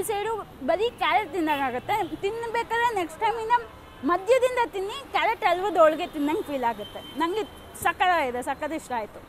ಈ ಸೈಡು ಬರೀ carrot ತಿನ್ನೋಕ್ಕಾಗುತ್ತೆ ತಿನ್ನಬೇಕಾದ್ರೆ next ಟೈಮಿಂದ ಮಧ್ಯದಿಂದ ತಿನ್ನಿ ಕ್ಯಾರೆಟ್ ಹಲ್ವದ ಒಳಗೆ ತಿನ್ನಂಗೆ ಫೀಲ್ ಆಗುತ್ತೆ ನನಗೆ ಸಕ್ಕತ್ತಾಗಿದೆ ಸಕ್ಕತ್ ಇಷ್ಟ ಆಯಿತು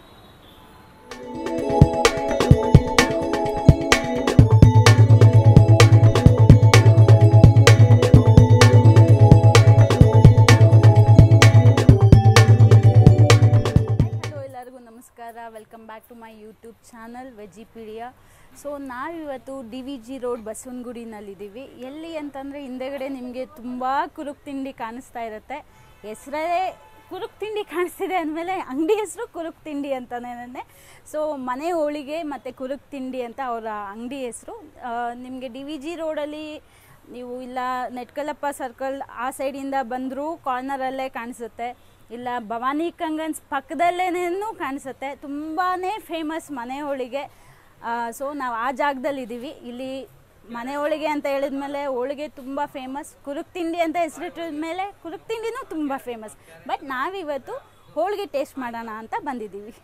ಹಲೋ ಎಲ್ಲರಿಗೂ ನಮಸ್ಕಾರ welcome back to my YouTube channel Vegipedia so ನಾವಿವತ್ತು ಡಿ ವಿ ಜಿ ರೋಡ್ ಬಸವನಗುಡಿನಲ್ಲಿದ್ದೀವಿ ಎಲ್ಲಿ ಅಂತಂದರೆ ಹಿಂದೆಗಡೆ ನಿಮಗೆ ತುಂಬ ಕುರುಕ್ ತಿಂಡಿ ಕಾಣಿಸ್ತಾ ಇರುತ್ತೆ ಹೆಸರೇ ಕುರುಕ್ ತಿಂಡಿ ಕಾಣಿಸ್ತಿದೆ ಅಂದಮೇಲೆ ಅಂಗಡಿ ಹೆಸರು ಕುರುಕ್ ತಿಂಡಿ ಅಂತಲೇ ಸೊ ಮನೆ ಹೋಳಿಗೆ ಮತ್ತು ಕುರುಕ್ ತಿಂಡಿ ಅಂತ ಅವರ ಅಂಗಡಿ ಹೆಸರು ನಿಮಗೆ ಡಿ ವಿ ಜಿ ರೋಡಲ್ಲಿ ನೀವು ಇಲ್ಲ ನೆಟ್ಕಲಪ್ಪ ಸರ್ಕಲ್ ಆ ಸೈಡಿಂದ ಬಂದರೂ ಕಾರ್ನರಲ್ಲೇ ಕಾಣಿಸುತ್ತೆ ಇಲ್ಲ ಭವಾನಿ ಕಂಗನ್ಸ್ ಪಕ್ಕದಲ್ಲೇನೂ ಕಾಣಿಸುತ್ತೆ ತುಂಬಾ ಫೇಮಸ್ ಮನೆ ಹೋಳಿಗೆ ಸೊ ನಾವು ಆ ಜಾಗದಲ್ಲಿದ್ದೀವಿ ಇಲ್ಲಿ ಮನೆ ಹೋಳಿಗೆ ಅಂತ ಹೇಳಿದ್ಮೇಲೆ ಹೋಳಿಗೆ ತುಂಬ ಫೇಮಸ್ ಕುರುಕ್ ತಿಂಡಿ ಅಂತ ಹೆಸರಿಟ್ಟಿದ ಮೇಲೆ ಕುರುಕ್ ತಿಂಡಿನೂ ತುಂಬ ಫೇಮಸ್ ಬಟ್ ನಾವಿವತ್ತು ಹೋಳಿಗೆ ಟೇಸ್ಟ್ ಮಾಡೋಣ ಅಂತ ಬಂದಿದ್ದೀವಿ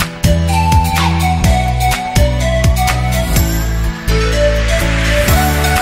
Thank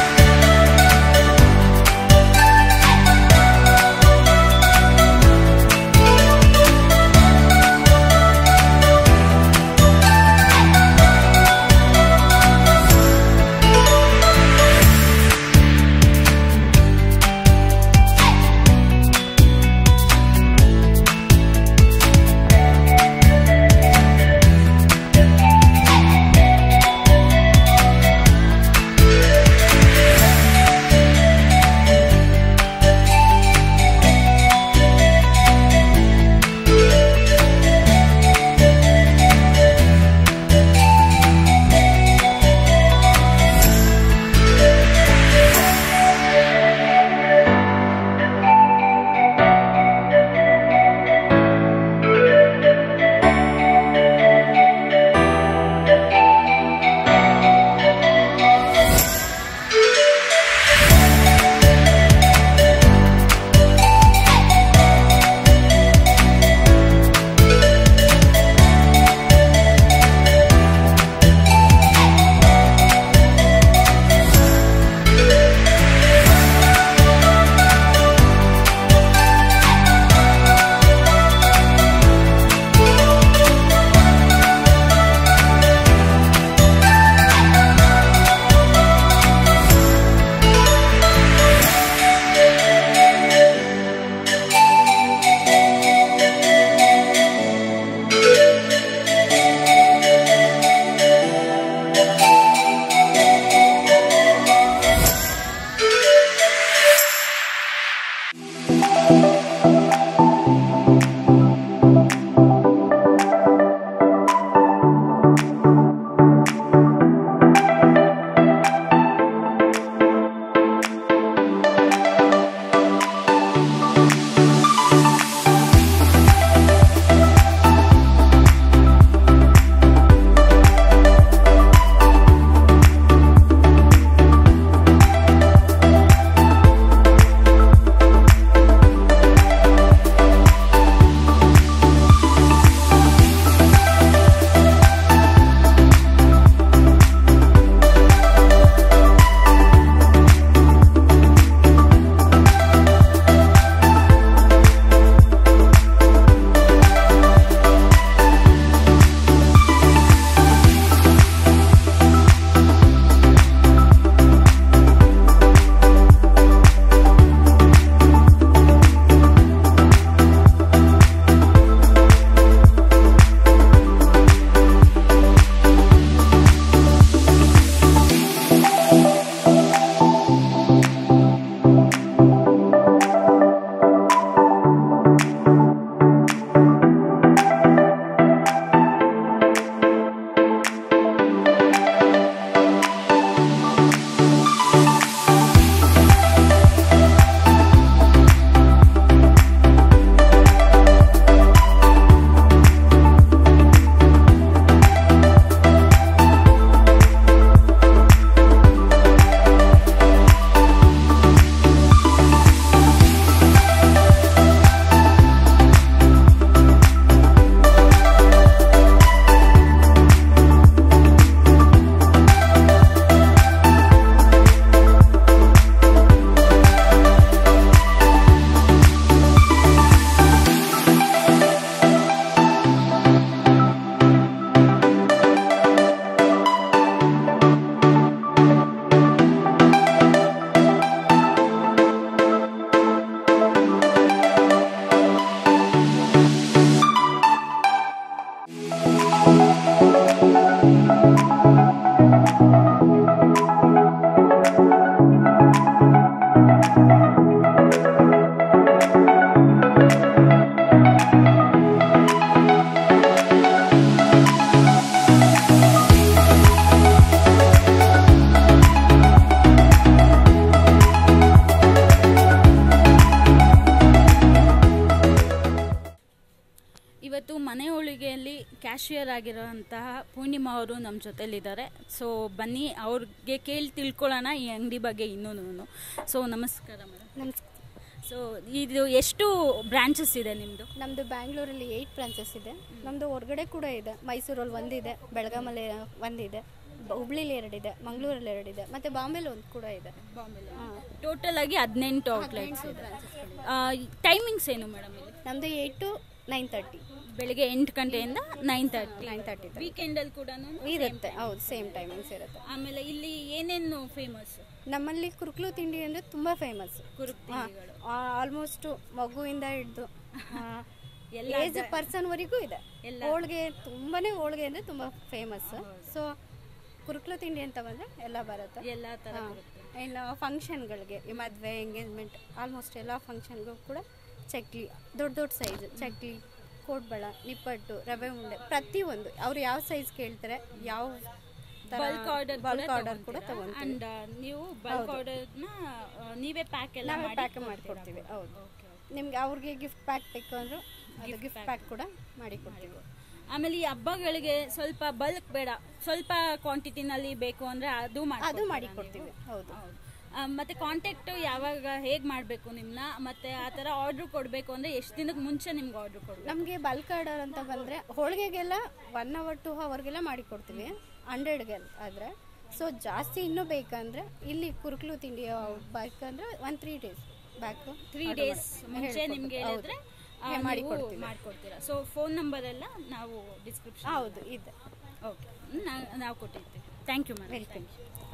ಕ್ಯಾಶಿಯರ್ ಆಗಿರೋಂತಹ ಪೂರ್ಣಿಮಾ ಅವರು ನಮ್ಮ ಜೊತೆಲಿದ್ದಾರೆ ಸೊ ಬನ್ನಿ ಅವ್ರಿಗೆ ಕೇಳಿ ತಿಳ್ಕೊಳ್ಳೋಣ ಈ ಅಂಗಡಿ ಬಗ್ಗೆ ಇನ್ನೂ ಸೊ ನಮಸ್ಕಾರ ಮೇಡಮ್ ನಮಸ್ಕಾರ ಸೊ ಇದು ಎಷ್ಟು ಬ್ರಾಂಚಸ್ ಇದೆ ನಿಮ್ಮದು ನಮ್ಮದು ಬ್ಯಾಂಗ್ಳೂರಲ್ಲಿ ಏಯ್ಟ್ ಬ್ರಾಂಚಸ್ ಇದೆ ನಮ್ಮದು ಹೊರಗಡೆ ಕೂಡ ಇದೆ ಮೈಸೂರಲ್ಲಿ ಒಂದಿದೆ ಬೆಳಗಾಮಲ್ಲಿ ಒಂದಿದೆ ಬ- ಹುಬ್ಳಿಲಿ ಎರಡಿದೆ ಮಂಗಳೂರಲ್ಲಿ ಎರಡಿದೆ ಮತ್ತು ಬಾಂಬೆಲಿ ಒಂದು ಕೂಡ ಇದೆ ಟೋಟಲ್ ಆಗಿ ಹದಿನೆಂಟು ಔಟ್ಲೆಟ್ಸ್ ಇದೆ ಟೈಮಿಂಗ್ಸ್ ಏನು ಮೇಡಮ್ ಇಲ್ಲಿ ನಮ್ಮದು ಏಯ್ಟ್ ಟು ನೈನ್ ತರ್ಟಿ ಬೆಳಿಗ್ಗೆ ಎಂಟು ಗಂಟೆಯಿಂದ ನೈನ್ ತರ್ಟಿ ನೈನ್ ತರ್ಟಿ ವೀಕೆಂಡಲ್ಲಿ ಕೂಡ ಇರುತ್ತೆ ಹೌದು ಸೇಮ್ ಟೈಮಿಂಗ್ಸ್ ಇರುತ್ತೆ ಆಮೇಲೆ ಇಲ್ಲಿ ಏನೇನು ಫೇಮಸ್ ನಮ್ಮಲ್ಲಿ ಕುರುಕ್ಲು ತಿಂಡಿ ಅಂದರೆ ತುಂಬ ಫೇಮಸ್ ಕುರುಕ್ ತಿಂಡಿಗಳು ಆಲ್ಮೋಸ್ಟು ಮಗುವಿಂದ ಹಿಡಿದು ಎಲ್ಲ ಏಜ್ ಪರ್ಸನ್ವರೆಗೂ ಇದೆ ಎಲ್ಲ. ಹೋಳಿಗೆ ತುಂಬಾನೇ ಹೋಳಿಗೆ ಅಂದರೆ ತುಂಬ ಫೇಮಸ್ ಸೊ ಕುರುಕ್ಲು ತಿಂಡಿ ಅಂತ ಬಂದರೆ ಎಲ್ಲ ಬರುತ್ತೆ ಎಲ್ಲ ಥರ ಹಾ. ಇನ್ನು ಫಂಕ್ಷನ್ಗಳಿಗೆ ಈ ಮದುವೆ ಎಂಗೇಜ್ಮೆಂಟ್ ಆಲ್ಮೋಸ್ಟ್ ಎಲ್ಲ ಫಂಕ್ಷನ್ಗೂ ಕೂಡ ಚಕ್ಲಿ ದೊಡ್ಡ ದೊಡ್ಡ ಸೈಜ್ ಚಕ್ಲಿ ಕೋಡ್ಬಳ ನಿಪ್ಪಟ್ಟು ರವೆ ಉಂಡೆ ಪ್ರತಿಯೊಂದು ಅವ್ರು ಯಾವ ಸೈಜ್ ಕೇಳ್ತಾರೆ ಯಾವ ಬಲ್ಕ್ ಆರ್ಡರ್ ಬಲ್ಕ್ ಆರ್ಡರ್ ಕೂಡ ತಗೊಂತೀವಿ ಅಂಡ್ ನೀವು ಬಲ್ಕ್ ಆರ್ಡರ್ನ ನೀವೇ ಪ್ಯಾಕ್ ಎಲ್ಲ ನಾವೇ ಮಾಡಿ ಪ್ಯಾಕ್ ಮಾಡಿಕೊಡ್ತೀವಿ ಹೌದು ನಿಮ್ಗೆ ಅವ್ರಿಗೆ ಗಿಫ್ಟ್ ಪ್ಯಾಕ್ ಬೇಕು ಅಂದ್ರು ಅದು ಗಿಫ್ಟ್ ಪ್ಯಾಕ್ ಕೂಡ ಮಾಡಿ ಕೊಡ್ತೀವಿ ಆಮೇಲೆ ಈ ಹಬ್ಬಗಳಿಗೆ ಸ್ವಲ್ಪ ಬಲ್ಕ್ ಬೇಡ ಸ್ವಲ್ಪ ಕ್ವಾಂಟಿಟಿನಲ್ಲಿ ಬೇಕು ಅಂದ್ರೆ ಅದು ಮಾಡಿ ಅದು ಮಾಡಿ ಕೊಡ್ತೀವಿ ಹೌದು ಮತ್ತೆ ಕಾಂಟ್ಯಾಕ್ಟ್ ಯಾವಾಗ ಹೇಗೆ ಮಾಡಬೇಕು ನಿಮ್ಮನ್ನ ಮತ್ತೆ ಆ ಥರ ಆರ್ಡ್ರ್ ಕೊಡಬೇಕು ಅಂದ್ರೆ ಎಷ್ಟು ದಿನಕ್ಕೆ ಮುಂಚೆ ನಿಮ್ಗೆ ಆರ್ಡ್ರ್ ಕೊಡಬೇಕು ನಮಗೆ ಬಲ್ಕ್ ಆರ್ಡರ್ ಅಂತ ಬಂದರೆ ಹೋಳಿಗೆಗೆಲ್ಲ ಒನ್ ಅವರ್ ಟು ಅವರ್ಗೆಲ್ಲ ಮಾಡಿ ಕೊಡ್ತೀವಿ ಹಂಡ್ರೆಡ್ಗೆ ಆದರೆ ಸೊ ಜಾಸ್ತಿ ಇನ್ನೂ ಬೇಕಂದ್ರೆ ಇಲ್ಲಿ ಕುರುಕ್ಲು ತಿಂಡಿ ಬೇಕಂದ್ರೆ one three days back three days ಮುಂಚೆ ನಿಮ್ಗೆ ಹೇಳಿದ್ರೆ ಆ, ಹೇ, ನೀವು ಮಾಡಿಕೊಡ್ತೀವಿ. ಮಾಡ್ಕೊಡ್ತೀರಾ ಸೊ ಫೋನ್ ನಂಬರ್ ಎಲ್ಲ ನಾವು ಡಿಸ್ಕ್ರಿಪ್ಷನ್ ಹೌದು ಇದೆ ಓಕೆ ನಾವು ಕೊಟ್ಟಿರ್ತೀವಿ ಥ್ಯಾಂಕ್ ಯು ಮ್ಯಾಮ್ ವೆಲ್ಕಮ್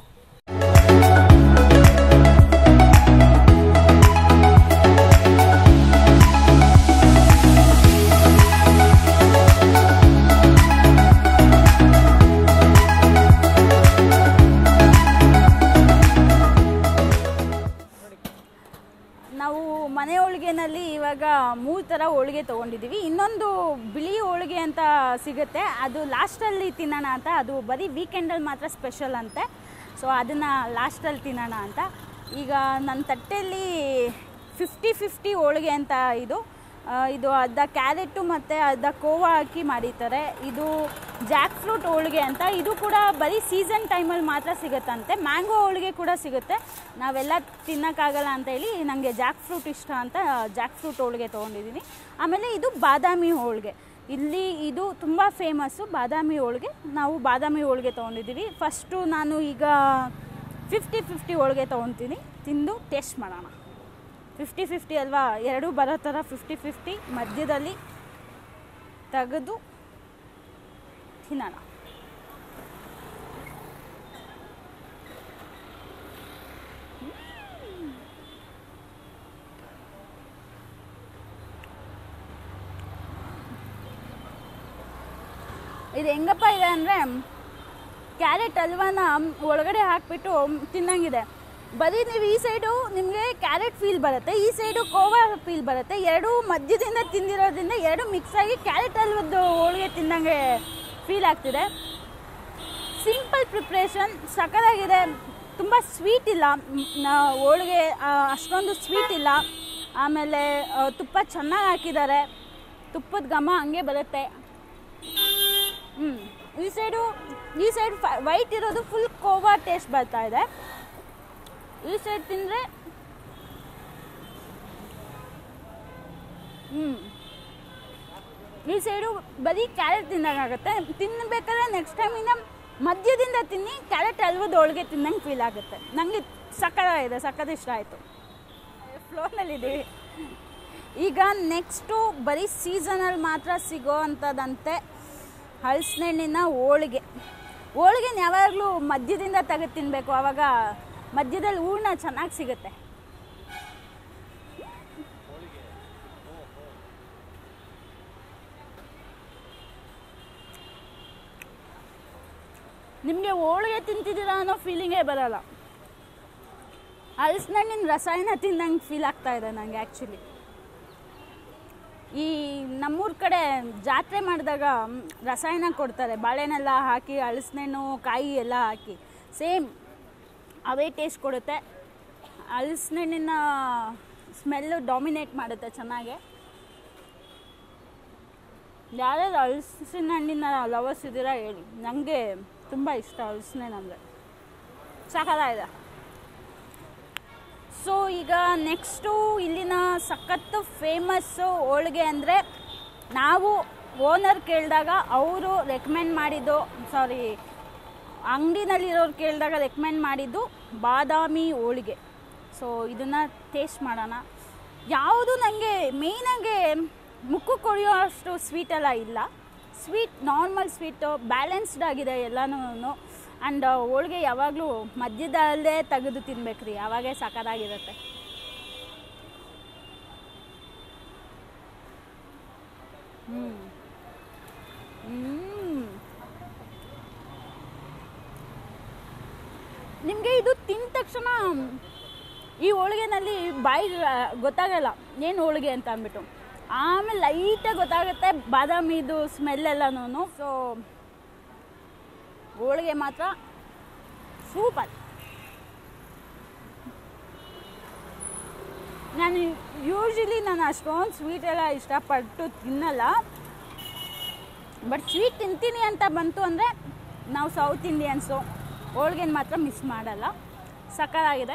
ನಾವು ಮನೆ ಹೋಳಿಗೆನಲ್ಲಿ ಇವಾಗ ಮೂರು ಥರ ಹೋಳಿಗೆ ತೊಗೊಂಡಿದ್ದೀವಿ ಇನ್ನೊಂದು ಬಿಳಿ ಹೋಳಿಗೆ ಅಂತ ಸಿಗುತ್ತೆ ಅದು ಲಾಸ್ಟಲ್ಲಿ ತಿನ್ನೋಣ ಅಂತ ಅದು ಬರೀ ವೀಕೆಂಡಲ್ಲಿ ಮಾತ್ರ ಸ್ಪೆಷಲ್ ಅಂತೆ ಸೊ ಅದನ್ನು ಲಾಸ್ಟಲ್ಲಿ ತಿನ್ನೋಣ ಅಂತ ಈಗ ನನ್ನ ತಟ್ಟೆಯಲ್ಲಿ ಫಿಫ್ಟಿ ಫಿಫ್ಟಿ ಹೋಳಿಗೆ ಅಂತ ಇದು ಆ, ಇದು ಅರ್ಧ ಕ್ಯಾರೆಟು ಮತ್ತು ಅರ್ಧ ಕೋವಾ ಹಾಕಿ ಮಾಡಿರ್ತಾರೆ ಇದು ಜಾಕ್ ಫ್ರೂಟ್ ಹೋಳಿಗೆ ಅಂತ ಇದು ಕೂಡ ಬರೀ ಸೀಸನ್ ಟೈಮಲ್ಲಿ ಮಾತ್ರ ಸಿಗುತ್ತಂತೆ ಮ್ಯಾಂಗೋ ಹೋಳಿಗೆ ಕೂಡ ಸಿಗುತ್ತೆ ನಾವೆಲ್ಲ ತಿನ್ನೋಕ್ಕಾಗಲ್ಲ ಅಂತ ಹೇಳಿ ನನಗೆ ಜಾಕ್ ಫ್ರೂಟ್ ಇಷ್ಟ ಅಂತ ಜಾಕ್ ಫ್ರೂಟ್ ಹೋಳಿಗೆ ತೊಗೊಂಡಿದ್ದೀನಿ ಆಮೇಲೆ ಇದು ಬಾದಾಮಿ ಹೋಳಿಗೆ ಇಲ್ಲಿ ಇದು ತುಂಬ ಫೇಮಸ್ಸು ಬಾದಾಮಿ ಹೋಳಿಗೆ ನಾವು ಬಾದಾಮಿ ಹೋಳಿಗೆ ತೊಗೊಂಡಿದ್ದೀವಿ ಫಸ್ಟು ನಾನು ಈಗ ಫಿಫ್ಟಿ ಫಿಫ್ಟಿ ಹೋಳಿಗೆ ತೊಗೊತೀನಿ ತಿಂದು ಟೇಸ್ಟ್ ಮಾಡೋಣ ಫಿಫ್ಟಿ ಫಿಫ್ಟಿ ಅಲ್ವಾ ಎರಡೂ ಬರೋ ಥರ ಫಿಫ್ಟಿ ಫಿಫ್ಟಿ ಮಧ್ಯದಲ್ಲಿ ತೆಗೆದು ತಿನ್ನೋಣ ಇದು ಹೆಂಗಪ್ಪ ಇದೆ ಅಂದರೆ ಕ್ಯಾರೆಟ್ ಹಲ್ವಾನ ಒಳಗಡೆ ಹಾಕಿಬಿಟ್ಟು ತಿನ್ನಂಗಿದೆ ಬರೀ ನೀವು ಈ ಸೈಡು ನಿಮಗೆ ಕ್ಯಾರೆಟ್ ಫೀಲ್ ಬರುತ್ತೆ ಈ ಸೈಡು ಕೋವಾ ಫೀಲ್ ಬರುತ್ತೆ ಎರಡೂ ಮಧ್ಯದಿಂದ ತಿಂದಿರೋದ್ರಿಂದ ಎರಡು ಮಿಕ್ಸ್ ಆಗಿ ಕ್ಯಾರೆಟ್ ಹಲ್ವದ್ದು ಹೋಳಿಗೆ ತಿನ್ನಂಗೆ ಫೀಲ್ ಆಗ್ತಿದೆ ಸಿಂಪಲ್ ಪ್ರಿಪ್ರೇಷನ್ ಸಕ್ಕತ್ತಾಗಿದೆ ತುಂಬ ಸ್ವೀಟ್ ಇಲ್ಲ ಮ್, ನಾ- ಹೋಳಿಗೆ ಆ, ಅಷ್ಟೊಂದು ಸ್ವೀಟ್ ಇಲ್ಲ ಆಮೇಲೆ ಆ, ತುಪ್ಪ ಚೆನ್ನಾಗಿ ಹಾಕಿದ್ದಾರೆ ತುಪ್ಪದ ಘಮ ಹಂಗೆ ಬರುತ್ತೆ ಹ್ಞೂ ಈ ಸೈಡು ಈ ಸೈಡ್ ವೈಟ್ ಇರೋದು ಫುಲ್ ಕೋವಾ ಟೇಸ್ಟ್ ಬರ್ತಾ ಇದೆ ಈ ಸೈಡ್ ತಿಂದರೆ ಹ್ಞೂ ಈ ಸೈಡು ಬರೀ ಕ್ಯಾರೆಟ್ ತಿನ್ನೋಕ್ಕಾಗುತ್ತೆ ತಿನ್ನಬೇಕಾದ್ರೆ ನೆಕ್ಸ್ಟ್ ಟೈಮಿಂದ ಮಧ್ಯದಿಂದ ತಿನ್ನಿ ಕ್ಯಾರೆಟ್ ಹಲ್ವದ ಹೋಳಿಗೆ ತಿನ್ನಂಗೆ ಫೀಲ್ ಆಗುತ್ತೆ ನನಗೆ ಸಕ್ಕತ್ತಾಗಿದೆ ಸಕ್ಕತ್ ಇಷ್ಟ ಆಯಿತು ಫ್ಲೋರ್ನಲ್ಲಿದ್ದೀವಿ ಈಗ ನೆಕ್ಸ್ಟು ಬರೀ ಸೀಸನಲ್ಲಿ ಮಾತ್ರ ಸಿಗೋ ಅಂಥದ್ದಂತೆ ಹಲಸಿನಹಣ್ಣಿನ ಹೋಳಿಗೆ ಹೋಳಿಗೆನ ಯಾವಾಗಲೂ ಮಧ್ಯದಿಂದ ತೆಗೆದು ತಿನ್ನಬೇಕು ಆವಾಗ ಮಧ್ಯದಲ್ಲಿ ಹೂರ್ಣ ಚೆನ್ನಾಗಿ ಸಿಗುತ್ತೆ ನಿಮಗೆ ಹೋಳಿಗೆ ತಿಂತಿದ್ದೀರಾ ಅನ್ನೋ ಫೀಲಿಂಗೇ ಬರಲ್ಲ ಹಲಸಿನಹಣ್ಣಿನ ರಸಾಯನ ತಿಂದಂಗೆ ಫೀಲ್ ಆಗ್ತಾ ಇದೆ ನನಗೆ ಆ್ಯಕ್ಚುಲಿ ಈ ನಮ್ಮೂರ ಕಡೆ ಜಾತ್ರೆ ಮಾಡಿದಾಗ ಮ್, ರಸಾಯನ ಕೊಡ್ತಾರೆ ಬಾಳೆಹಣ್ಣೆಲ್ಲ ಹಾಕಿ ಹಲಸಿನಹಣ್ಣು ಕಾಯಿ ಎಲ್ಲ ಹಾಕಿ ಸೇಮ್ ಅವೇ ಟೇಸ್ಟ್ ಕೊಡುತ್ತೆ ಹಲಸಿನಹಣ್ಣಿನ ಸ್ಮೆಲ್ಲು ಡಾಮಿನೇಟ್ ಮಾಡುತ್ತೆ ಚೆನ್ನಾಗೆ ಯಾರ್ಯಾರು ಹಲಸಿನ ಹಣ್ಣಿನ ಲವರ್ಸ್ ಇದ್ದೀರಾ ಹೇಳಿ ನನಗೆ ತುಂಬ ಇಷ್ಟ ಹಲಸಿನ ಅಂದರೆ ಸಾಕಾಗಿದೆ ಸೊ ಈಗ ನೆಕ್ಸ್ಟು ಇಲ್ಲಿನ ಸಖತ್ತು ಫೇಮಸ್ಸು ಹೋಳಿಗೆ ಅಂದರೆ ನಾವು ಓನರ್ ಕೇಳಿದಾಗ ಅವರು ರೆಕಮೆಂಡ್ ಮಾಡಿದ್ದು ಸಾರಿ ಅಂಗಡಿನಲ್ಲಿರೋರು ಕೇಳಿದಾಗ ರೆಕಮೆಂಡ್ ಮಾಡಿದ್ದು ಬಾದಾಮಿ ಹೋಳಿಗೆ ಸೊ ಇದನ್ನು ಟೇಸ್ಟ್ ಮಾಡೋಣ ಯಾವುದು ನನಗೆ ಮೇಯ್ನಾಗೆ ಮುಖಕ್ಕೆ ಕೊಡಿಯೋ ಅಷ್ಟು ಸ್ವೀಟ್ ಎಲ್ಲ ಇಲ್ಲ ಸ್ವೀಟ್ ನಾರ್ಮಲ್ ಸ್ವೀಟು ಬ್ಯಾಲೆನ್ಸ್ಡ್ ಆಗಿದೆ ಎಲ್ಲನೂ ಆ್ಯಂಡ್ ಹೋಳಿಗೆ ಯಾವಾಗಲೂ ಮಧ್ಯದಲ್ಲೇ ತೆಗೆದು ತಿನ್ಬೇಕ್ರಿ ಯಾವಾಗೇ ಸಖತ್ತಾಗಿರುತ್ತೆ ಹ್ಞೂ ಹ್ಞೂ ನಿಮಗೆ ಇದು ತಿಂದ ತಕ್ಷಣ ಈ ಹೋಳಿಗೆನಲ್ಲಿ ಬಾಯಿ ಗೊತ್ತಾಗಲ್ಲ ಏನು ಹೋಳಿಗೆ ಅಂತ ಅಂದ್ಬಿಟ್ಟು ಆಮೇಲೆ ಲೈಟಾಗಿ ಗೊತ್ತಾಗುತ್ತೆ ಬಾದಾಮಿದು ಸ್ಮೆಲ್ ಎಲ್ಲನೂ ಸೊ ಹೋಳಿಗೆ ಮಾತ್ರ ಸೂಪರ್ ನಾನು ಯೂಶ್ವಲಿ ನಾನು ಅಷ್ಟೊಂದು ಸ್ವೀಟ್ ಎಲ್ಲ ಇಷ್ಟಪಟ್ಟು ತಿನ್ನಲ್ಲ ಬಟ್ ಸ್ವೀಟ್ ತಿಂತೀನಿ ಅಂತ ಬಂತು ಅಂದರೆ ನಾವು ಸೌತ್ ಇಂಡಿಯನ್ಸು ಹೋಳ್ಗೆನ ಮಾತ್ರ ಮಿಸ್ ಮಾಡಲ್ಲ ಸಕ್ಕತ್ತಾಗಿದೆ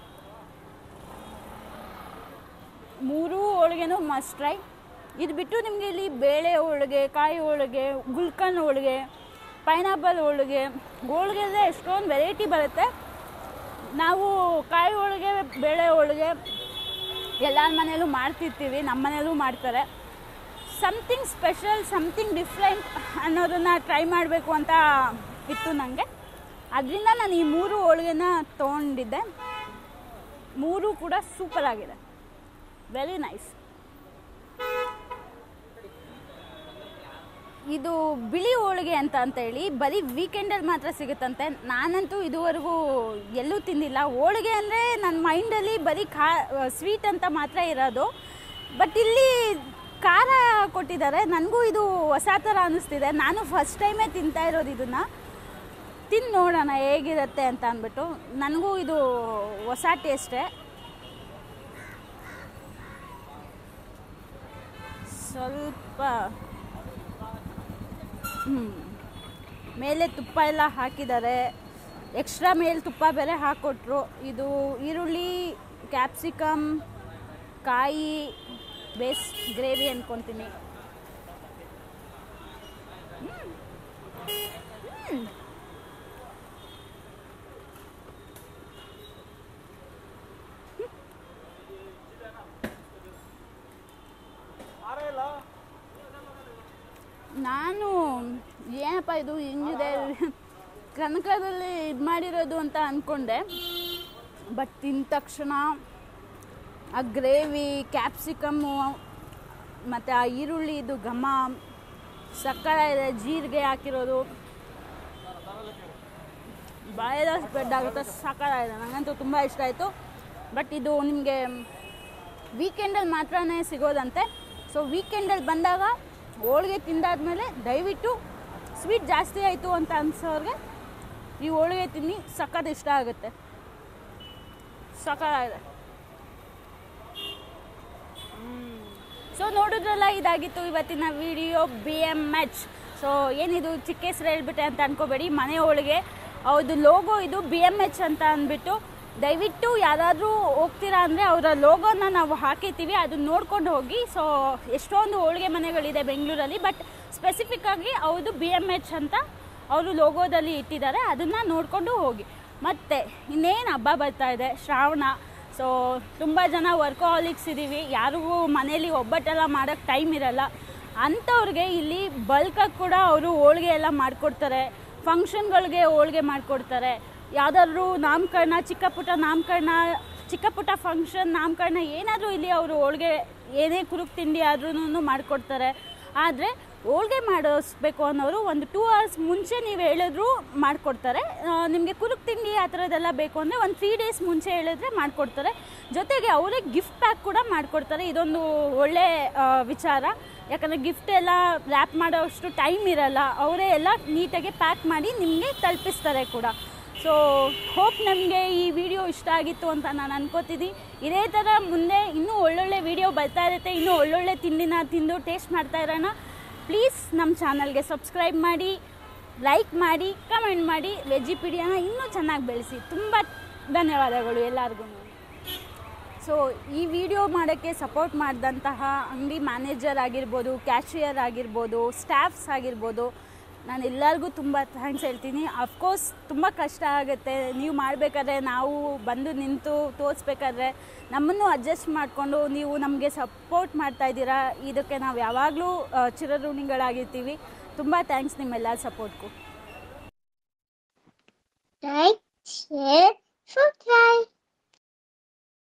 ಮೂರೂ ಹೋಳಿಗೆನೂ ಮಸ್ಟ್ ಟ್ರೈ ಇದು ಬಿಟ್ಟು ನಿಮಗೆ ಇಲ್ಲಿ ಬೇಳೆ ಹೋಳಿಗೆ ಕಾಯಿ ಹೋಳಿಗೆ ಗುಲ್ಕನ್ ಹೋಳಿಗೆ ಪೈನಾಪಲ್ ಹೋಳಿಗೆ ಹೋಳಿಗೆಲ್ಲೇ ಎಷ್ಟೊಂದು ವೆರೈಟಿ ಬರುತ್ತೆ ನಾವು ಕಾಯಿ ಹೋಳಿಗೆ ಬೇಳೆ ಹೋಳಿಗೆ ಎಲ್ಲರ ಮನೇಲೂ ಮಾಡ್ತಿರ್ತೀವಿ ನಮ್ಮ ಮನೇಲೂ ಮಾಡ್ತಾರೆ ಸಮಥಿಂಗ್ ಸ್ಪೆಷಲ್ ಸಮಥಿಂಗ್ ಡಿಫ್ರೆಂಟ್ ಅನ್ನೋದನ್ನು ಟ್ರೈ ಮಾಡಬೇಕು ಅಂತ ಇತ್ತು ನನಗೆ ಅದರಿಂದ ನಾನು ಈ ಮೂರು ಹೋಳಿಗೆನ ತೊಗೊಂಡಿದ್ದೆ ಮೂರು ಕೂಡ ಸೂಪರ್ ಆಗಿದೆ ವೆರಿ ನೈಸ್ ಇದು ಬಿಳಿ ಹೋಳಿಗೆ ಅಂತ ಅಂತ ಹೇಳಿ ಬರೀ ವೀಕೆಂಡಲ್ಲಿ ಮಾತ್ರ ಸಿಗುತ್ತಂತೆ ನಾನಂತೂ ಇದುವರೆಗೂ ಎಲ್ಲೂ ತಿಂದಿಲ್ಲ ಹೋಳಿಗೆ ಅಂದರೆ ನನ್ನ ಮೈಂಡಲ್ಲಿ ಬರೀ ಖಾ ಸ್ವೀಟ್ ಅಂತ ಮಾತ್ರ ಇರೋದು ಬಟ್ ಇಲ್ಲಿ ಖಾರ ಕೊಟ್ಟಿದ್ದಾರೆ ನನಗೂ ಇದು ಹೊಸ ಥರ ಅನ್ನಿಸ್ತಿದೆ ನಾನು ಫಸ್ಟ್ ಟೈಮೇ ತಿಂತಾ ಇರೋದು ಇದನ್ನು ತಿಂದು ನೋಡೋಣ ಹೇಗಿರುತ್ತೆ ಅಂತ ಅಂದ್ಬಿಟ್ಟು ನನಗೂ ಇದು ಹೊಸ ಟೇಸ್ಟೇ ಸ್ವಲ್ಪ ಹ್ಞೂ ಮೇಲೆ ತುಪ್ಪ ಎಲ್ಲ ಹಾಕಿದ್ದಾರೆ ಎಕ್ಸ್ಟ್ರಾ ಮೇಲೆ ತುಪ್ಪ ಬೇರೆ ಹಾಕ್ಕೊಟ್ರು ಇದು ಈರುಳ್ಳಿ ಕ್ಯಾಪ್ಸಿಕಮ್ ಕಾಯಿ ಬೇಸ್ ಗ್ರೇವಿ ಅಂದ್ಕೊತೀನಿ ನಾನು ಏನಪ್ಪ ಇದು ಹಿಂಗಿದೆ ಕನಕದಲ್ಲಿ ಇದು ಮಾಡಿರೋದು ಅಂತ ಅಂದ್ಕೊಂಡೆ ಬಟ್ ತಿಂದ ತಕ್ಷಣ ಆ ಗ್ರೇವಿ ಕ್ಯಾಪ್ಸಿಕಮ್ಮು ಮತ್ತು ಆ ಈರುಳ್ಳಿದು ಘಮ ಸಕ್ಕರೆ ಇದೆ ಜೀರಿಗೆ ಹಾಕಿರೋದು ಬಾಯೆಲ್ಲ ಸ್ಪ್ರೆಡ್ ಆಗುತ್ತೆ ಸಕ್ಕರೆ ಇದೆ ನನಗಂತೂ ತುಂಬ ಇಷ್ಟ ಆಯಿತು ಬಟ್ ಇದು ನಿಮಗೆ ವೀಕೆಂಡಲ್ಲಿ ಮಾತ್ರನೇ ಸಿಗೋದಂತೆ ಸೊ ವೀಕೆಂಡಲ್ಲಿ ಬಂದಾಗ ಹೋಳಿಗೆ ತಿಂದಾದ್ಮೇಲೆ ದಯವಿಟ್ಟು ಸ್ವೀಟ್ ಜಾಸ್ತಿ ಆಯಿತು ಅಂತ ಅನ್ಸೋರಿಗೆ ಈ ಹೋಳಿಗೆ ತಿನ್ನಿ ಸಖತ್ ಇಷ್ಟ ಆಗುತ್ತೆ ಸಖತ್ತಾಗಿದೆ ಸೊ ನೋಡಿದ್ರಲ್ಲ ಇದಾಗಿತ್ತು ಇವತ್ತಿನ video B M H so ಏನಿದು ಚಿಕ್ಕ ಹೆಸ್ರು ಹೇಳ್ಬಿಟ್ಟೆ ಅಂತ ಅನ್ಕೋಬೇಡಿ ಮನೆ ಹೋಳಿಗೆ ಹೌದು ಲೋಗೋ ಇದು ಬಿ ಎಮ್ ಎಚ್ ಅಂತ ಅಂದ್ಬಿಟ್ಟು ದಯವಿಟ್ಟು ಯಾರಾದರೂ ಹೋಗ್ತೀರಾ ಅಂದರೆ ಅವರ ಲೋಗೋನ ನಾವು ಹಾಕಿರ್ತೀವಿ ಅದನ್ನ ನೋಡ್ಕೊಂಡು ಹೋಗಿ ಸೊ ಎಷ್ಟೊಂದು ಹೋಳಿಗೆ ಮನೆಗಳಿದೆ ಬೆಂಗಳೂರಲ್ಲಿ ಬಟ್ ಸ್ಪೆಸಿಫಿಕ್ಕಾಗಿ ಅವ್ರದ್ದು ಬಿ ಎಮ್ ಎಚ್ ಅಂತ ಅವರು ಲೋಗೋದಲ್ಲಿ ಇಟ್ಟಿದ್ದಾರೆ ಅದನ್ನು ನೋಡಿಕೊಂಡು ಹೋಗಿ ಮತ್ತು ಇನ್ನೇನು ಹಬ್ಬ ಬರ್ತಾ ಇದೆ ಶ್ರಾವಣ ಸೊ ತುಂಬ ಜನ ವರ್ಕೋಹಾಲಿಕ್ಸ್ ಇದ್ದೀವಿ ಯಾರಿಗೂ ಮನೇಲಿ ಒಬ್ಬಟ್ಟೆಲ್ಲ ಮಾಡೋಕ್ಕೆ ಟೈಮ್ ಇರಲ್ಲ ಅಂಥವ್ರಿಗೆ ಇಲ್ಲಿ ಬಲ್ಕಾಗಿ ಕೂಡ ಅವರು ಹೋಳಿಗೆ ಎಲ್ಲ ಮಾಡಿಕೊಡ್ತಾರೆ ಫಂಕ್ಷನ್ಗಳಿಗೆ ಹೋಳಿಗೆ ಮಾಡಿಕೊಡ್ತಾರೆ ಯಾವುದಾದ್ರೂ ನಾಮಕರಣ ಚಿಕ್ಕ ಪುಟ್ಟ ನಾಮಕರಣ ಚಿಕ್ಕ ಪುಟ್ಟ ಫಂಕ್ಷನ್ ನಾಮಕರಣ ಏನಾದರೂ ಇಲ್ಲಿ ಅವರು ಹೋಳಿಗೆ ಏನೇ ಕುರುಕ್ ತಿಂಡಿ ಆದ್ರೂ ಮಾಡಿಕೊಡ್ತಾರೆ ಆದರೆ ಹೋಳಿಗೆ ಮಾಡಿಸ್ಬೇಕು ಅನ್ನೋರು ಒಂದು ಟೂ ಅವರ್ಸ್ ಮುಂಚೆ ನೀವು ಹೇಳಿದ್ರು ಮಾಡಿಕೊಡ್ತಾರೆ ನಿಮಗೆ ಕುರುಕ್ ತಿಂಡಿ ಆ ಥರದ್ದೆಲ್ಲ ಬೇಕು ಅಂದರೆ ಒಂದು ತ್ರೀ ಡೇಸ್ ಮುಂಚೆ ಹೇಳಿದ್ರೆ ಮಾಡಿಕೊಡ್ತಾರೆ ಜೊತೆಗೆ ಅವರೇ ಗಿಫ್ಟ್ ಪ್ಯಾಕ್ ಕೂಡ ಮಾಡಿಕೊಡ್ತಾರೆ ಇದೊಂದು ಒಳ್ಳೆ ಆ, ವಿಚಾರ ಯಾಕಂದರೆ ಗಿಫ್ಟ್ ಎಲ್ಲ ರ್ಯಾಪ್ ಮಾಡೋಷ್ಟು ಟೈಮ್ ಇರಲ್ಲ ಅವರೇ ಎಲ್ಲ ನೀಟಾಗಿ ಪ್ಯಾಕ್ ಮಾಡಿ ನಿಮಗೆ ತಲುಪಿಸ್ತಾರೆ ಕೂಡ ಸೊ ಹೋಪ್ ನಮಗೆ ಈ ವಿಡಿಯೋ ಇಷ್ಟ ಆಗಿತ್ತು ಅಂತ ನಾನು ಅನ್ಕೋತಿದ್ದೀನಿ ಇದೇ ಥರ ಮುಂದೆ ಇನ್ನೂ ಒಳ್ಳೊಳ್ಳೆ ವಿಡಿಯೋ ಬರ್ತಾ ಇರುತ್ತೆ ಇನ್ನೂ ಒಳ್ಳೊಳ್ಳೆ ತಿಂಡಿನ ತಿಂದು ಟೇಸ್ಟ್ ಮಾಡ್ತಾ ಇರೋಣ ಪ್ಲೀಸ್ ನಮ್ಮ ಚಾನಲ್ಗೆ ಸಬ್ಸ್ಕ್ರೈಬ್ ಮಾಡಿ ಲೈಕ್ ಮಾಡಿ ಕಮೆಂಟ್ ಮಾಡಿ ವೆಜಿಪೀಡಿಯಾನ ಇನ್ನೂ ಚೆನ್ನಾಗಿ ಬೆಳೆಸಿ ತುಂಬ ಧನ್ಯವಾದಗಳು ಎಲ್ಲರಿಗೂ ಸೊ ಈ ವಿಡಿಯೋ ಮಾಡೋಕ್ಕೆ ಸಪೋರ್ಟ್ ಮಾಡಿದಂತಹ ಅಂಗಡಿ ಮ್ಯಾನೇಜರ್ ಆಗಿರ್ಬೋದು ಕ್ಯಾಶಿಯರ್ ಆಗಿರ್ಬೋದು ಸ್ಟಾಫ್ಸ್ ಆಗಿರ್ಬೋದು ನಾನು ಎಲ್ಲರಿಗೂ ತುಂಬ ಥ್ಯಾಂಕ್ಸ್ ಹೇಳ್ತೀನಿ ಅಫ್ಕೋರ್ಸ್ ತುಂಬ ಕಷ್ಟ ಆಗುತ್ತೆ ನೀವು ಮಾಡಬೇಕಾದ್ರೆ ನಾವು ಬಂದು ನಿಂತು ತೋರಿಸ್ಬೇಕಾದ್ರೆ ನಮ್ಮನ್ನು ಅಡ್ಜಸ್ಟ್ ಮಾಡಿಕೊಂಡು ನೀವು ನಮಗೆ ಸಪೋರ್ಟ್ ಮಾಡ್ತಾ ಇದ್ದೀರಾ ಇದಕ್ಕೆ ನಾವು ಯಾವಾಗಲೂ ಆ, ಚಿರಋಣಿಗಳಾಗಿರ್ತೀವಿ ತುಂಬ ಥ್ಯಾಂಕ್ಸ್ ನಿಮ್ಮೆಲ್ಲರ ಸಪೋರ್ಟ್ಗೂ like, share, subscribe.